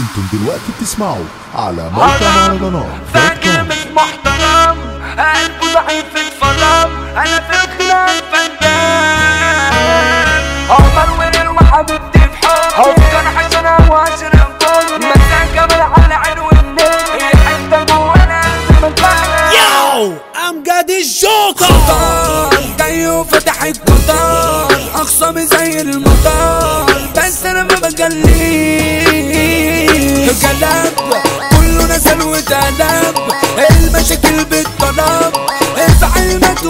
انتم دلوقتي بتسمعوا على موقع حرام مهرجانات فاكر مش محترم قلبه ضعيف اتفرم انا في الخلاف فنان عمر ورر وحبيبتي في حب افكار حسنة واشرب كل مساء جبل على عين والنيل هي حتة جوانا قلبي متفرج Yo, I'm got الجوكر خطار جاي وفتح القطار اخصامي زي المطار بس انا ما بجليش كلام كله نزل وتقلب المشاكل بالطلب افعل ما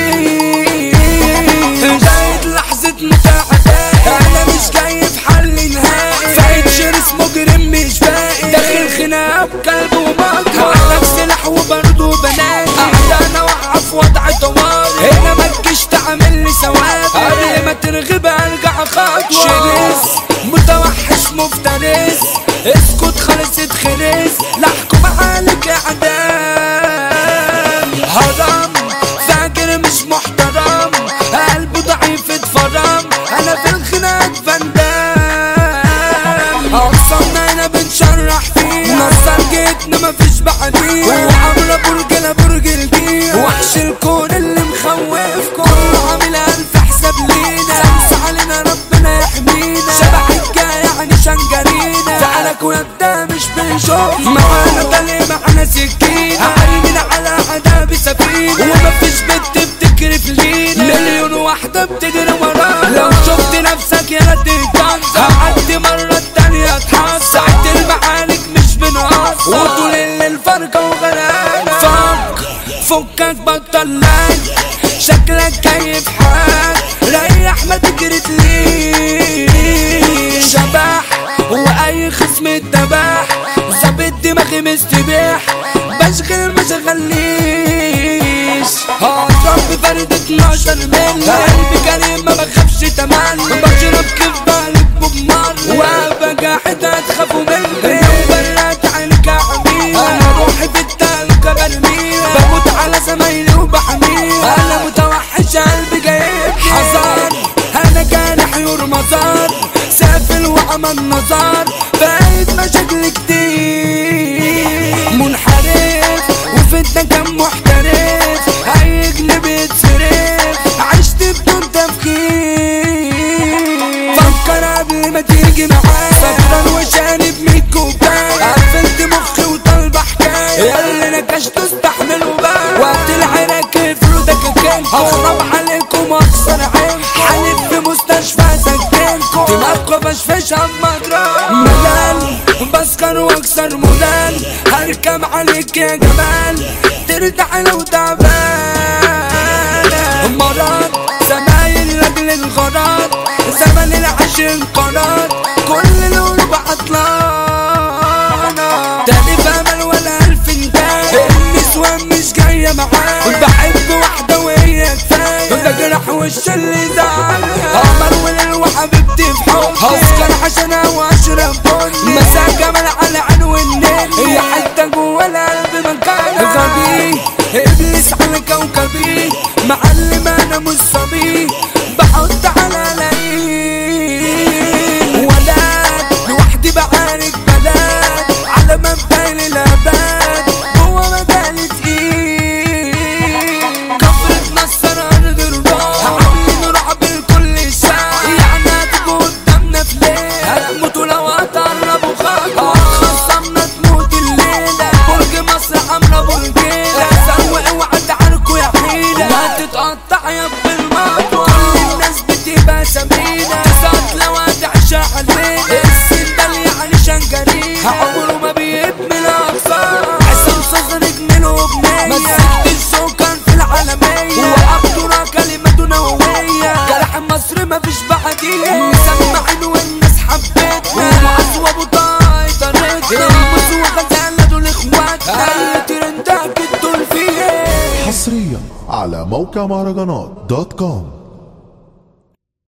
تقوليش جايت لحظة مساعدة انا مش جاي في حل نهائي سعيد شرس مجرم مش باقي داخل خناقة بكلب ومطر معاك سلاح وبرد وبنات انا واقعة في وضع طوارئ هنا ما تجيش تعمل لي سواد قبل ما ترغب ارجع خطوة شرس متوحش مفترس اسكت خالص اتخرس لاحكم عليك اعدام هرم فاكر مش محترم قلبه ضعيف اتفرم انا في الخناق فندام اقسمنا هنا بنشرح فيها نصر جيتنا مفيش بعديها وعمرة برجنا برج الجيل وحش الكون اللي مخوفكم كله عامل الف حساب لينا شمس علينا ربنا يحمينا شبح الجاي يعني شنجرينا فعلك وده مش بنشوف معانا تلي معانا سكينة عينينا على عذاب سفينة ومفيش بنت بتكرف لينا مليون واحدة بتجري ورانا لو شفت نفسك يا رد تنسى هعدي مرة التانية اتحس ساعة المعارك مش بنقص وطول الليل فرقة وغرقانة فك فكك بطل لاج شكلك كيف حال ريح ما تجري ليه شبح واي خصم اتباح ظابط دماغي مستبيح بشغل ما شغليش هضرب بفرد 12 ملي قلبي كريم ما بخافش تملي بشرب كيف بقلب بمر وابقى قاعد هتخافوا مني لو برات عينك عميرة انا روحي في التلقى برميها بموت على زمايلي وبحميها انا متوحش قلبي جايب حذر انا جارح حيور مزار سافل وعمل نظر بقيت مشاكل كتير منحرف وفي كم محترف اي جنب يتصرف عشت بدون تفكير فكر قبل ما تيجي معايا سكران وشانب ميت كوبايه قفلت مخي وطالبه حكايه اللي نكشت استحملوا بقى وقت العراك يفرضك كنكم اخرب عليكم واكسر عينكم حالف في مستشفى سجنكم دماغكم بشفشها بمجرى ملال بسكر واكسر مولان هركب عليك يا جمال ترتاح لو تعبان مرض زمايل لاجل الغرض زمن العشق قرار كل القلوب عطلانة تاني بأمل ولا ألف انتاج النسوان مش جاية معايا بحب واحدة وهي كفاية بجرح وش اللي زعلها قمر وليل وحبيبتي في حب هسكر عشان واشرب بن مساء جمال على عنو النيل هي حتة جوا القلب مكانها غبي ابليس على كوكبي معلم انا مش صبي بحط على لئيم ولاد لوحدي بعارك بلاد على مبدأ الاباد جوا مجال تقيل كفرة نصر ارض الراح عاملين رعب لكل الشعب يعني هتجوا قدامنا في ليل هتموتوا لو هتقربوا خطوة خصمنا تموت الليلة برج مصر حمرا برجيلة سوق اوعى تعاركوا يا حيلة وهتتقطع يا ابن المطوة كل الناس بتبقى سمينة تسقط لو هتعشى علينا السندال يعني شنجرينا عمره ما بيبني الأقصار عصام صغر جميله وبنية مسكت السكر في العالمية وأبطرة كلمته نووية جرح مصر مفيش بعديه مسمعين والناس حبتنا ومعز وابو طاي طريقنا راموس وغزالة دول اخواتنا اللي ترندك الدول فيه حصريا على موقع مهرجانات دوت كوم